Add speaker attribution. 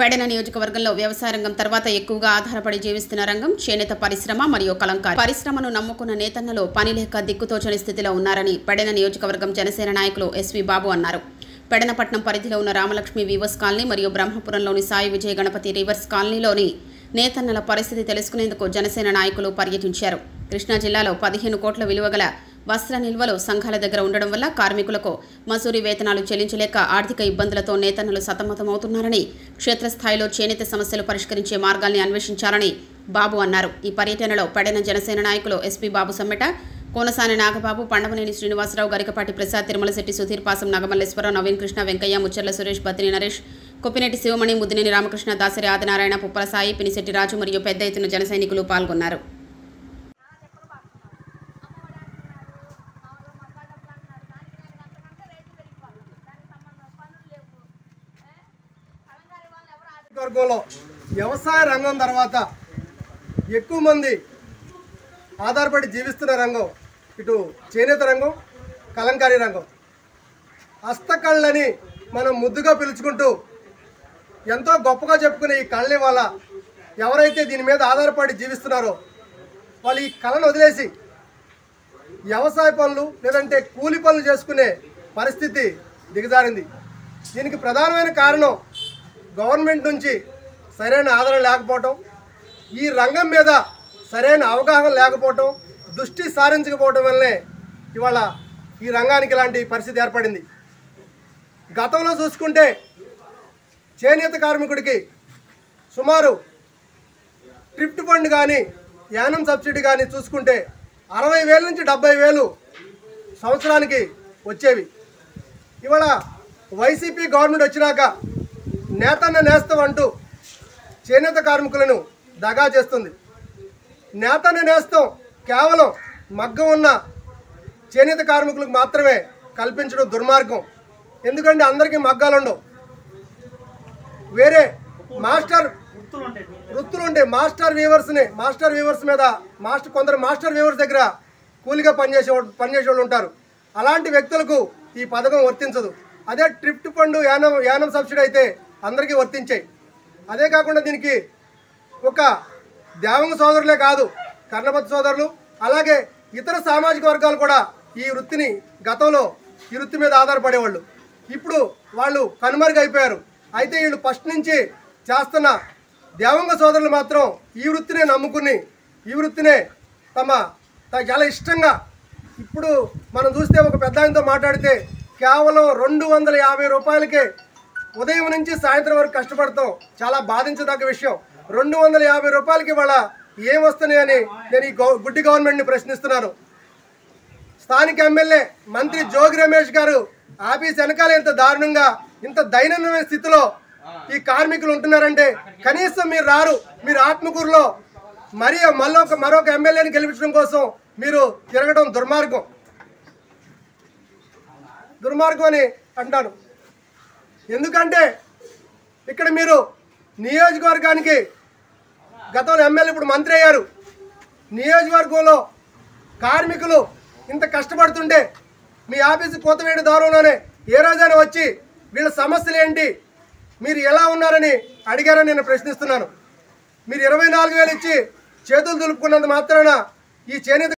Speaker 1: పెడన నియోజకవర్గంలో వ్యవసాయ రంగం తర్వాత ఎక్కువగా ఆధారపడి జీవిస్తున్న రంగం చేనేత పరిశ్రమ మరియు కలంకారీ పరిశ్రమను నమ్ముకున్న నేతన్నలు పని లేక దిక్కుతోచని స్థితిలో ఉన్నారని పెడన నియోజకవర్గం జనసేన నాయకులు ఎస్వి బాబు అన్నారు పెడనపట్నం పరిధిలో ఉన్న రామలక్ష్మి వీవర్స్ కాలనీ మరియు బ్రహ్మపురంలోని సాయి విజయ గణపతి రివర్స్ కాలనీలోని నేతన్నల పరిస్థితి తెలుసుకునేందుకు జనసేన నాయకులు పర్యటించారు కృష్ణా జిల్లాలో పదిహేను కోట్ల విలువ గల వస్త్ర నిల్వలు సంఘాల దగ్గర ఉండడం వల్ల కార్మికులకు మసూరి వేతనాలు చెల్లించలేక ఆర్థిక ఇబ్బందులతో నేతన్నలు సతమతమవుతున్నారని క్షేత్రస్థాయిలో చేనేత సమస్యలు పరిష్కరించే మార్గాల్ని అన్వేషించాలని బాబు అన్నారు ఈ పర్యటనలో పడిన జనసేన నాయకులు ఎస్పీ బాబు సమ్మెట కోనసాని నాగబాబు పండమనేని శ్రీనివాసరావు గరికపాటి ప్రసాద్ తిరుమలశెట్టి సుధీర్ పాసం నాగమల్లేశ్వరరావు నవీన్ కృష్ణ వెంకయ్య ముచ్చర్ల సురేష్ బత్తిని నరేష్ కొప్పినెట్టి శివమణి ముద్దినేని రామకృష్ణ దాసరి ఆదినారాయణ పుప్పల సాయి పినిశెట్టి రాజు మరియు పెద్ద ఎత్తున జన సైనికులు పాల్గొన్నారు
Speaker 2: వర్గంలో వ్యవసాయ రంగం తర్వాత ఎక్కువ మంది ఆధారపడి జీవిస్తున్న రంగం ఇటు చేనేత రంగం కలంకారీ రంగం హస్తకళ్ళని మనం ముద్దుగా పిలుచుకుంటూ ఎంతో గొప్పగా చెప్పుకునే ఈ కళ్ళని వాళ్ళ ఎవరైతే దీని మీద ఆధారపడి జీవిస్తున్నారో వాళ్ళు ఈ కళను వదిలేసి వ్యవసాయ పనులు లేదంటే కూలి పనులు చేసుకునే పరిస్థితి దిగజారింది దీనికి ప్రధానమైన కారణం గవర్నమెంట్ నుంచి సరైన ఆదరణ లేకపోవటం ఈ రంగం మీద సరైన అవగాహన లేకపోవటం దృష్టి సారించకపోవటం వల్లనే ఇవాళ ఈ రంగానికి ఇలాంటి పరిస్థితి ఏర్పడింది గతంలో చూసుకుంటే చేనేత కార్మికుడికి సుమారు ట్రిప్ట్ ఫండ్ కానీ యానం సబ్సిడీ కానీ చూసుకుంటే అరవై వేల నుంచి డెబ్బై వేలు సంవత్సరానికి వచ్చేవి ఇవాళ వైసీపీ గవర్నమెంట్ వచ్చినాక నేతన్న నేస్తం అంటూ చేనేత కార్మికులను దగా చేస్తుంది నేతన్న నేస్తం కేవలం మగ్గం ఉన్న చేనేత కార్మికులకు మాత్రమే కల్పించడం దుర్మార్గం ఎందుకంటే అందరికీ మగ్గాలు ఉండవు వేరే మాస్టర్ వృత్తులు ఉండే మాస్టర్ వీవర్స్ని మాస్టర్ వీవర్స్ మీద మాస్టర్ కొందరు మాస్టర్ వీవర్స్ దగ్గర కూలిగా పనిచేసే వాళ్ళు- పనిచేసే వాళ్ళు ఉంటారు అలాంటి వ్యక్తులకు ఈ పథకం వర్తించదు అదే thrift fund yarn yarn subsidy అయితే అందరికీ వర్తించాయి అదే కాకుండా దీనికి ఒక దేవంగ సోదరులే కాదు కర్ణపతి సోదరులు అలాగే ఇతర సామాజిక వర్గాలు కూడా ఈ వృత్తిని గతంలో ఈ వృత్తి మీద ఆధారపడేవాళ్ళు ఇప్పుడు వాళ్ళు కనుమరుగైపోయారు అయితే వీళ్ళు ఫస్ట్ నుంచి చేస్తున్న దేవంగ సోదరులు మాత్రం ఈ వృత్తినే నమ్ముకుని ఈ వృత్తినే తమ త- చాలా ఇష్టంగా ఇప్పుడు మనం చూస్తే ఒక పెద్ద ఆయనతో మాట్లాడితే కేవలం రెండు వందల యాభై రూపాయలకే ఉదయం నుంచి సాయంత్రం వరకు కష్టపడతాం చాలా బాధించదగ్గ విషయం రెండు వందల యాభై రూపాయలకి ఇవాళ ఏం వస్తున్నాయని నేను ఈ గవ- గుడ్డి గవర్నమెంట్ని ప్రశ్నిస్తున్నాను స్థానిక ఎమ్మెల్యే మంత్రి జోగి రమేష్ గారు ఆఫీస్ వెనకాల ఇంత దారుణంగా ఇంత దైనందిన స్థితిలో ఈ కార్మికులు ఉంటున్నారంటే కనీసం మీరు రారు మీరు ఆత్మకూరులో మరి మళ్ళొక మరొక ఎమ్మెల్యేని గెలిపించడం కోసం మీరు తిరగడం దుర్మార్గం దుర్మార్గం అని అంటాను ఎందుకంటే ఇక్కడ మీరు నియోజకవర్గానికి గతంలో ఎమ్మెల్యే ఇప్పుడు మంత్రి అయ్యారు నియోజకవర్గంలో కార్మికులు ఇంత కష్టపడుతుంటే మీ ఆఫీసు కోతవేడి దూరంలోనే ఏ రోజైనా వచ్చి వీళ్ళ సమస్యలు ఏంటి మీరు ఎలా ఉన్నారని అడిగారని నేను ప్రశ్నిస్తున్నాను మీరు ఇరవై నాలుగు వేలు ఇచ్చి చేతులు దులుపుకున్నంత మాత్రాన ఈ చేనేత